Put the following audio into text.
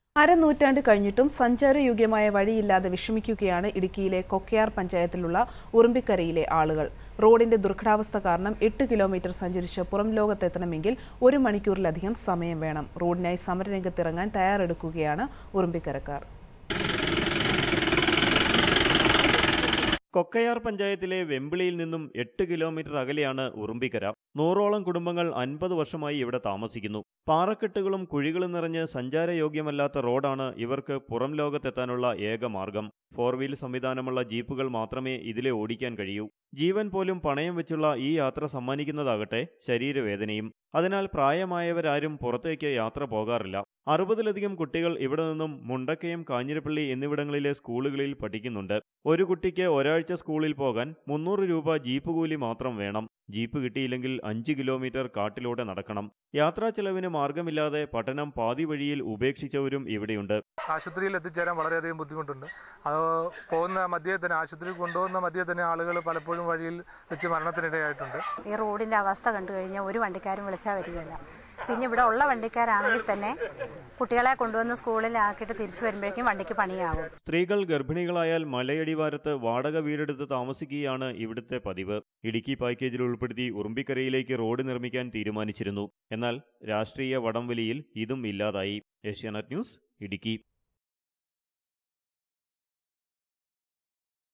അരനൂറ്റാണ്ട് കഴിഞ്ഞിട്ടും സഞ്ചാരയോഗ്യമായ വഴിയില്ലാതെ വിഷമിക്കുകയാണ് ഇടുക്കിയിലെ കൊക്കയാർ പഞ്ചായത്തിലുള്ള ഉറുമ്പിക്കരയിലെ ആളുകൾ റോഡിന്റെ ദുർഘടാവസ്ഥ കാരണം എട്ട് കിലോമീറ്റർ സഞ്ചരിച്ച് പുറം ലോകത്തെത്തണമെങ്കിൽ ഒരു മണിക്കൂറിലധികം സമയം വേണം റോഡിനായി സമരരംഗത്തിറങ്ങാൻ തയ്യാറെടുക്കുകയാണ് ഉറുമ്പിക്കരക്കാർ കൊക്കയാർ പഞ്ചായത്തിലെ വെമ്പിളിയിൽ നിന്നും എട്ട് കിലോമീറ്റർ അകലെയാണ് ഉറുമ്പിക്കര നൂറോളം കുടുംബങ്ങൾ അൻപത് വർഷമായി ഇവിടെ താമസിക്കുന്നു പാറക്കെട്ടുകളും കുഴികളും നിറഞ്ഞ് സഞ്ചാരയോഗ്യമല്ലാത്ത റോഡാണ് ഇവർക്ക് പുറം ലോകത്തെത്താനുള്ള ഏക മാർഗം ഫോർ വീൽ സംവിധാനമുള്ള ജീപ്പുകൾ മാത്രമേ ഇതിലെ ഓടിക്കാൻ കഴിയൂ ജീവൻ പോലും പണയം വെച്ചുള്ള ഈ യാത്ര സമ്മാനിക്കുന്നതാകട്ടെ ശരീരവേദനയും അതിനാൽ പ്രായമായവരാരും പുറത്തേക്ക് യാത്ര പോകാറില്ല അറുപതിലധികം കുട്ടികൾ ഇവിടെ നിന്നും മുണ്ടക്കയം കാഞ്ഞിരപ്പള്ളി എന്നിവിടങ്ങളിലെ സ്കൂളുകളിൽ പഠിക്കുന്നുണ്ട് ഒരു കുട്ടിക്ക് ഒരാഴ്ച സ്കൂളിൽ പോകാൻ മുന്നൂറ് രൂപ ജീപ്പ് കൂലി മാത്രം വേണം ജീപ്പ് കിട്ടിയില്ലെങ്കിൽ അഞ്ച് കിലോമീറ്റർ കാട്ടിലൂടെ നടക്കണം യാത്രാ ചെലവിന് മാർഗമില്ലാതെ പഠനം പാതി വഴിയിൽ ഉപേക്ഷിച്ചവരും ഇവിടെയുണ്ട് ആശുപത്രിയിൽ എത്തിച്ചേരാൻ വളരെയധികം ബുദ്ധിമുട്ടുണ്ട് അത് പോകുന്ന മധ്യേ തന്നെ ആശുപത്രിയിൽ കൊണ്ടുപോകുന്ന മധ്യേ തന്നെ ആളുകൾ പലപ്പോഴും വഴിയിൽ വെച്ച് മരണത്തിനിടയായിട്ടുണ്ട് ഈ റോഡിൻ്റെ അവസ്ഥ കണ്ടു കഴിഞ്ഞാൽ ഒരു വണ്ടിക്കാരും വിളിച്ചാൽ വരികയില്ല പിന്നെ ഇവിടെ ഉള്ള വണ്ടിക്കാരാണെങ്കിൽ തന്നെ കുട്ടികളെ കൊണ്ടുവന്ന് സ്കൂളിലാക്കിയിട്ട് തിരിച്ചു വരുമ്പോഴേക്കും വണ്ടിക്ക് പണിയാകും സ്ത്രീകൾ ഗർഭിണികളായാൽ മലയടിവാരത്ത് വാടക വീടെടുത്ത് താമസിക്കുകയാണ് ഇവിടുത്തെ പതിവ് ഇടുക്കി പാക്കേജിൽ ഉൾപ്പെടുത്തി ഉറുമ്പിക്കരയിലേക്ക് റോഡ് നിർമ്മിക്കാൻ തീരുമാനിച്ചിരുന്നു എന്നാൽ രാഷ്ട്രീയ വടംവലിയിൽ ഇതും ഇല്ലാതായി ഏഷ്യാനെറ്റ് ന്യൂസ് ഇടുക്കി